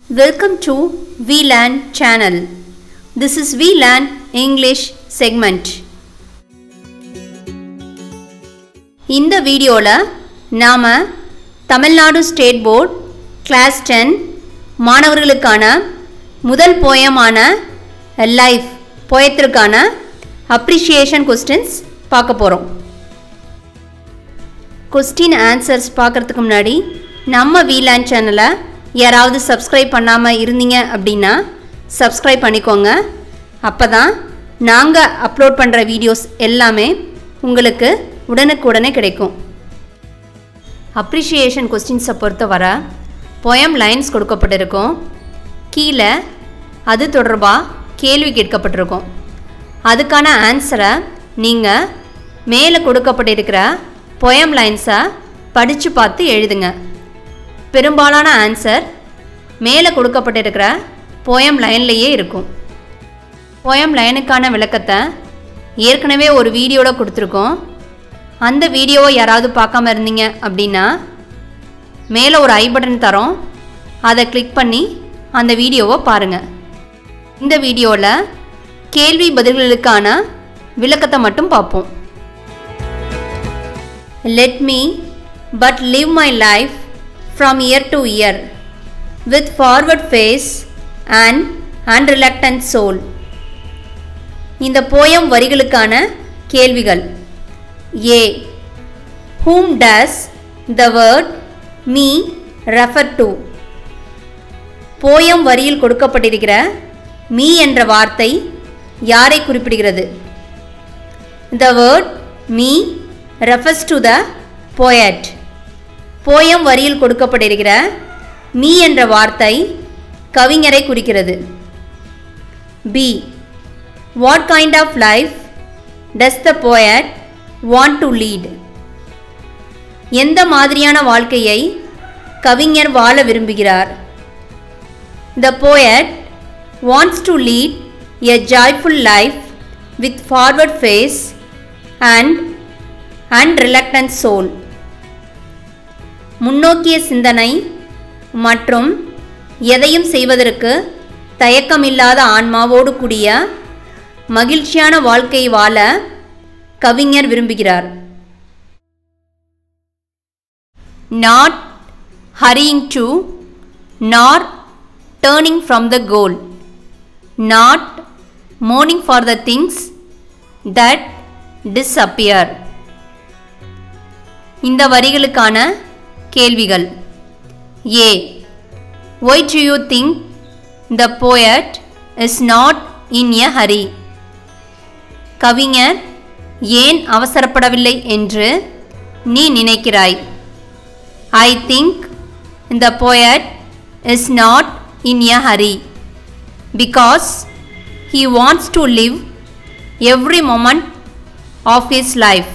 Welcome to VLAN channel. This is VLAN English segment. இந்த வீடியோவில் நாம் Tamil Nadu state board class ten மாணவர்களுக்கான முதல் போயமான லைஃப் போயத்திற்கான அப்ரிஷியேஷன் கொஸ்டின்ஸ் பார்க்க போகிறோம் கொஸ்டின் ஆன்சர்ஸ் பார்க்குறதுக்கு முன்னாடி நம்ம வீலான் சேனலை யாராவது சப்ஸ்கிரைப் பண்ணாமல் இருந்தீங்க அப்படின்னா சப்ஸ்கிரைப் பண்ணிக்கோங்க அப்போ தான் நாங்கள் அப்லோட் பண்ணுற வீடியோஸ் எல்லாமே உங்களுக்கு உடனுக்குடனே கிடைக்கும் அப்ரிஷியேஷன் கொஸ்டின்ஸை பொறுத்தவரை பொயம் லைன்ஸ் கொடுக்கப்பட்டிருக்கும் கீழே அது தொடர்பாக கேள்வி கேட்கப்பட்டிருக்கும் அதுக்கான ஆன்சரை நீங்கள் மேலே கொடுக்கப்பட்டிருக்கிற பொயம் லைன்ஸை படித்து பார்த்து எழுதுங்க பெரும்பாலான ஆன்சர் மேலே கொடுக்கப்பட்டிருக்கிற போயம் லைன்லேயே இருக்கும் போயம் லைனுக்கான விளக்கத்தை ஏற்கனவே ஒரு வீடியோவில் கொடுத்துருக்கோம் அந்த வீடியோவை யாராவது பார்க்காம இருந்தீங்க அப்படின்னா மேலே ஒரு ஐ பட்டன் தரோம் அதை கிளிக் பண்ணி அந்த வீடியோவை பாருங்கள் இந்த வீடியோவில் கேள்வி பதில்களுக்கான விளக்கத்தை மட்டும் பார்ப்போம் Let me but live my life from year to year with forward face and unreluctant soul. இந்த போயம் வரிகளுக்கான கேள்விகள் A whom does the word me refer to poem வரியில் கொடுக்கப்பட்டிருக்கிற மீ என்ற வார்த்தை யாரை குறிப்பிடுகிறது the word me refers to the poet poem வரியில் கொடுக்கப்பட்டிருக்கிற மீ என்ற வார்த்தை கவிஞரை குறிக்கிறது B what kind of life does the poet want to lead எந்த மாதிரியான வாழ்க்கையை கவிஞர் வாழ விரும்புகிறார் the poet wants to lead a joyful life with forward face and and reluctant soul முன்னோக்கிய சிந்தனை மற்றும் எதையும் செய்வதற்கு தயக்கமில்லாத ஆன்மாவோடு கூடிய மகிழ்ச்சியான வாழ்க்கை வாழ கவிஞர் விரும்புகிறார் not hurrying to nor turning from the goal not mourning for the things that disappear இந்த வரிகளுக்கான கேள்விகள் A why do you think the poet is not in a hurry கவிஞர் ஏன் அவசரப்படவில்லை என்று நீ நினைக்கிறாய் I think the poet is not in a hurry because he wants to live every moment of his life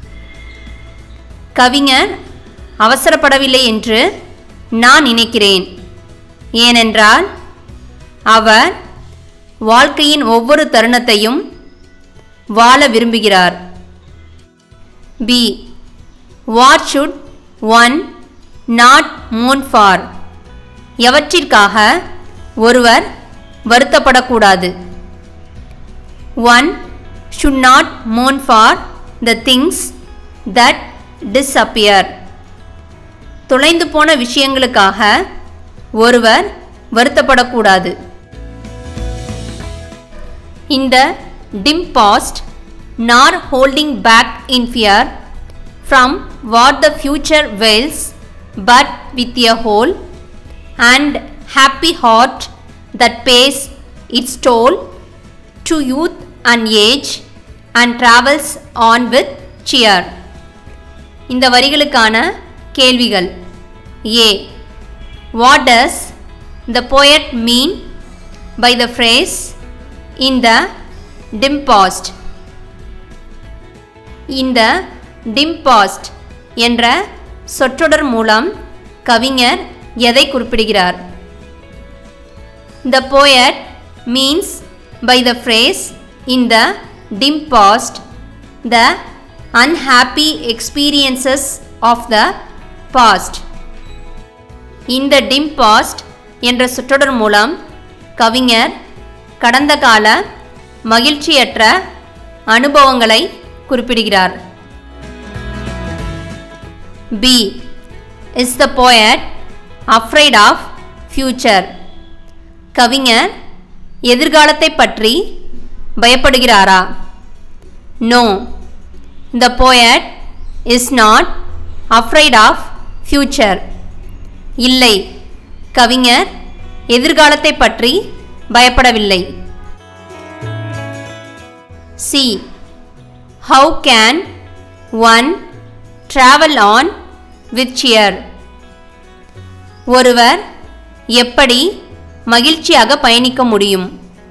கவிஞர் அவசரப்படவில்லை என்று நான் நினைக்கிறேன் ஏனென்றால் அவர் வாழ்க்கையின் ஒவ்வொரு தருணத்தையும் வாழ விரும்புகிறார் B what should one not moan for எவற்றிற்காக ஒருவர் வருத்தப்படக்கூடாது one should not moan for the things that disappear தொலைந்து போன விஷயங்களுக்காக ஒருவர் வருத்தப்படக்கூடாது இந்த dim past nor holding back in fear from what the future wills but with a whole and happy heart that pays its toll to youth and age and travels on with cheer இந்த வரிகளுக்கான கேள்விகள் A what does the poet mean by the phrase in the dim past இந்த dim past என்ற சொற்றொடர் மூலம் கவிஞர் எதை குறிப்பிடுகிறார் the poet means by the phrase in the dim past the unhappy experiences of the past. In the dim past, என்ற சுற்றொடர் மூலம் கவிஞர் கடந்த கால மகிழ்ச்சியற்ற அனுபவங்களை குறிப்பிடுகிறார் B is the poet afraid of future கவிஞர் எதிர்காலத்தை பற்றி பயப்படுகிறாரா no the poet is not afraid of future இல்லை கவிஞர் எதிர்காலத்தை பற்றி பயப்படவில்லை C how can one travel on with cheer ஒருவர் எப்படி மகிழ்ச்சியாக பயணிக்க முடியும்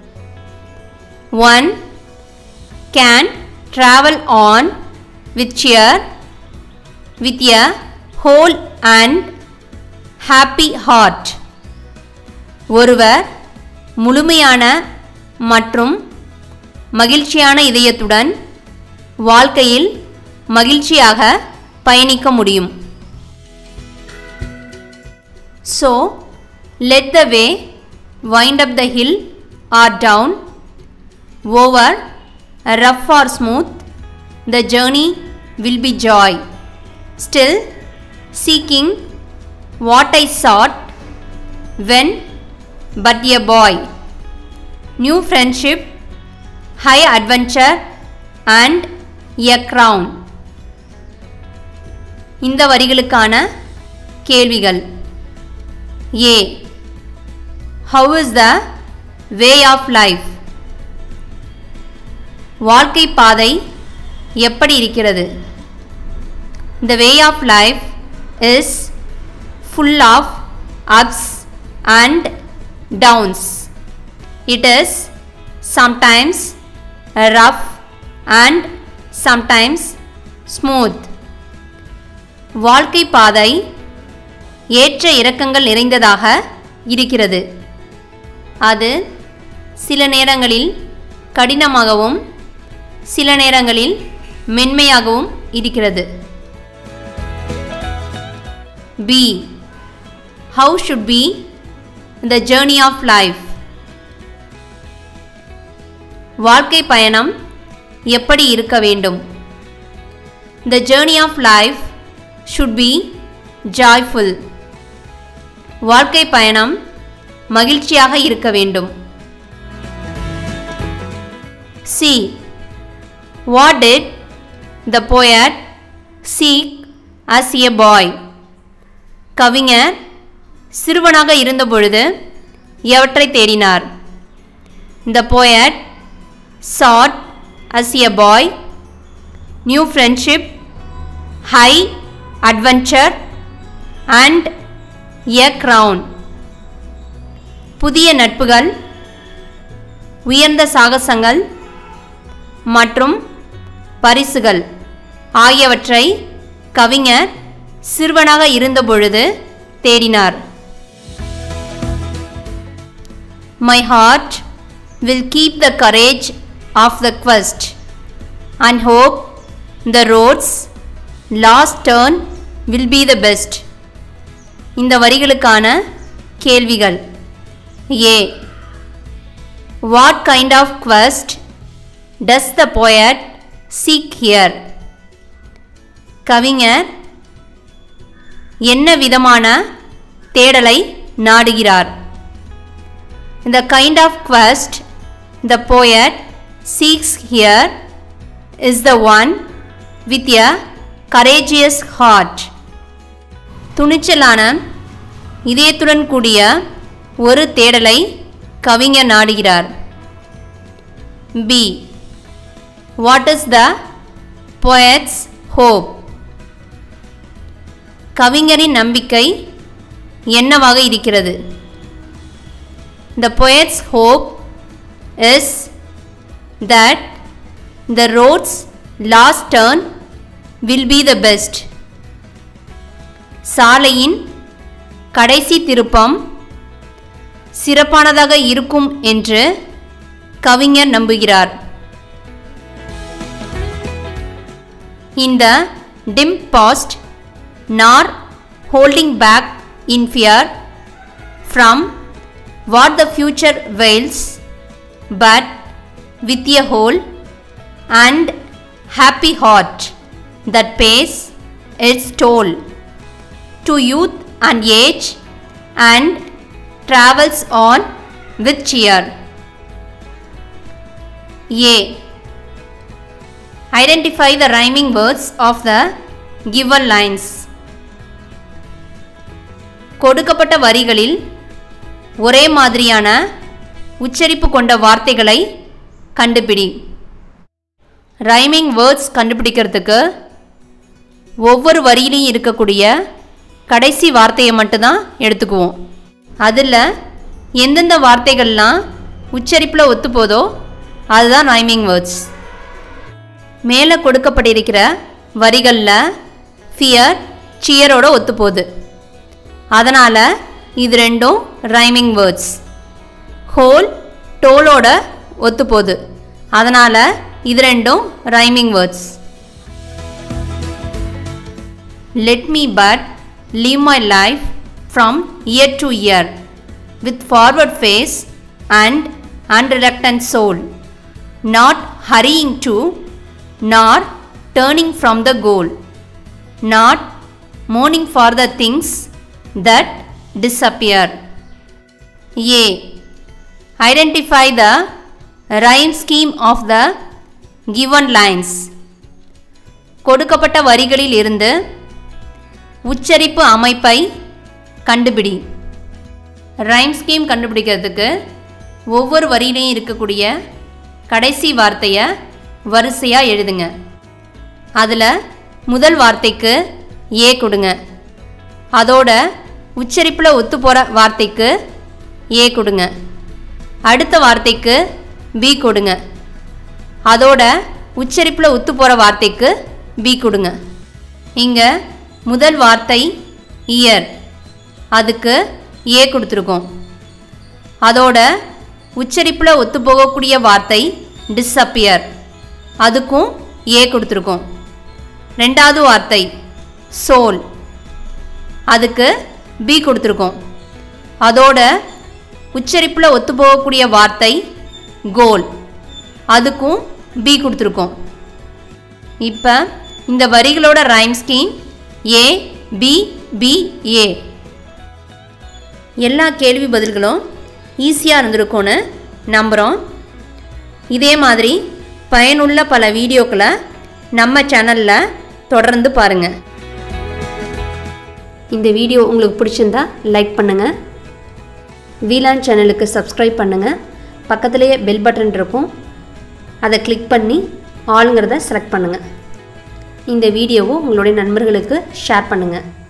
one can travel on with cheer with a whole and happy heart ஒருவர் முழுமையான மற்றும் மகிழ்ச்சியான இதயத்துடன் வாழ்க்கையில் மகிழ்ச்சியாக பயணிக்க முடியும் so let the way wind up the hill R down over rough or smooth the journey will be joy still seeking what I sought when but a boy new friendship high adventure and a crown இந்த வரிகளுக்கான கேள்விகள் A how is the way of life வாழ்க்கை பாதை எப்படி இருக்கிறது the way of life is full of ups and downs it is sometimes rough and sometimes smooth வாழ்க்கை பாதை ஏற்ற இறக்கங்கள் நிறைந்ததாக இருக்கிறது அது சில நேரங்களில் கடினமாகவும் சில நேரங்களில் மென்மையாகவும் இருக்கிறது B how should be the journey of life வாழ்க்கை பயணம் எப்படி இருக்க வேண்டும் the journey of life should be joyful வாழ்க்கை பயணம் மகிழ்ச்சியாக இருக்க வேண்டும் C what did the poet seek as a boy கவிஞர் சிறுவனாக இருந்தபொழுது எவற்றை தேடினார் the poet sought as a boy new friendship high adventure and a crown புதிய நட்புகள் உயர்ந்த சாகசங்கள் மற்றும் பரிசுகள் ஆகியவற்றை கவிஞர் சிறுவனாக இருந்தபொழுது தேடினார் my heart will keep the courage of the quest and hope the road's last turn will be the best. இந்த வரிகளுக்கான கேள்விகள் A what kind of quest does the poet seek here கவிஞர் என்ன விதமான தேடலை நாடுகிறார் The kind of quest the poet seeks here is the one with a courageous heart. துணிச்சலான இதயத்துடன் கூடிய ஒரு தேடலை கவிஞர் நாடுகிறார் B what is the poet's hope கவிஞரின் நம்பிக்கை என்னவாக இருக்கிறது The poet's hope is that the road's last turn will be the best. சாலையின் கடைசி திருப்பம் சிறப்பானதாக இருக்கும் என்று கவிஞர் நம்புகிறார் இந்த dim past nor holding back in fear from what the future wills, but with a whole and happy heart that pays its toll to youth and age and travels on with cheer. A. Identify the rhyming words of the given lines. கொடுக்கப்பட்ட வரிகளில் ஒரே மாதிரியான உச்சரிப்பு கொண்ட வார்த்தைகளை கண்டுபிடி rhyming words கண்டுபிடிக்கிறதுக்கு ஒவ்வொரு வரியிலையும் இருக்கக்கூடிய கடைசி வார்த்தையை மட்டும்தான் எடுத்துக்குவோம் அதில் எந்தெந்த வார்த்தைகள்லாம் உச்சரிப்பில் ஒத்துப்போதோ அதுதான் ரைமிங் வேர்ட்ஸ் மேலே கொடுக்கப்பட்டிருக்கிற வரிகளில் ஃபியர் சியரோட ஒத்துப்போகுது அதனால் இது ரெண்டும் ரைமிங் வேர்ட்ஸ் ஹோல் டோலோட ஒத்துப்போகுது அதனால் இது ரெண்டும் rhyming words let me but live my life from year to year with forward face and unreluctant soul, not hurrying to nor turning from the goal, not mourning for the things that disappear. A. Identify the rhyme scheme of the given lines. கொடுக்கப்பட்ட வரிகளில் இருந்து உச்சரிப்பு அமைப்பை கண்டுபிடி rhyme scheme கண்டுபிடிக்கிறதுக்கு ஒவ்வொரு வரியிலையும் இருக்கக்கூடிய கடைசி வார்த்தையை வரிசையாக எழுதுங்க அதில் முதல் வார்த்தைக்கு ஏ கொடுங்க அதோட உச்சரிப்பில் ஒத்து போகிற வார்த்தைக்கு ஏ கொடுங்க அடுத்த வார்த்தைக்கு பி கொடுங்க அதோட உச்சரிப்பில் ஒத்து போகிற வார்த்தைக்கு பி கொடுங்க இங்கே முதல் வார்த்தை இயர் அதுக்கு ஏ கொடுத்துருக்கோம் அதோட உச்சரிப்பில் ஒத்து போகக்கூடிய வார்த்தை டிஸ்அப்பியர் அதுக்கும் ஏ கொடுத்துருக்கோம் ரெண்டாவது வார்த்தை சோல் அதுக்கு பி கொடுத்துருக்கோம் அதோட உச்சரிப்பில் ஒத்து போகக்கூடிய வார்த்தை கோல் அதுக்கும் பி கொடுத்துருக்கோம் இப்போ இந்த வரிகளோட rhyme scheme A B B A எல்லா கேள்வி பதில்களும் ஈஸியாக இருந்திருக்கும்னு நம்புகிறோம் இதே மாதிரி பயனுள்ள பல வீடியோக்களை நம்ம சேனலில் தொடர்ந்து பாருங்கள் இந்த வீடியோ உங்களுக்கு பிடிச்சிருந்தா லைக் பண்ணுங்கள் வீலான் சேனலுக்கு சப்ஸ்கிரைப் பண்ணுங்கள் பக்கத்துலேயே பெல் பட்டன் இருக்கும் அதை கிளிக் பண்ணி ஆளுங்கிறத செலக்ட் பண்ணுங்கள் இந்த வீடியோவை உங்களுடைய நண்பர்களுக்கு ஷேர் பண்ணுங்கள்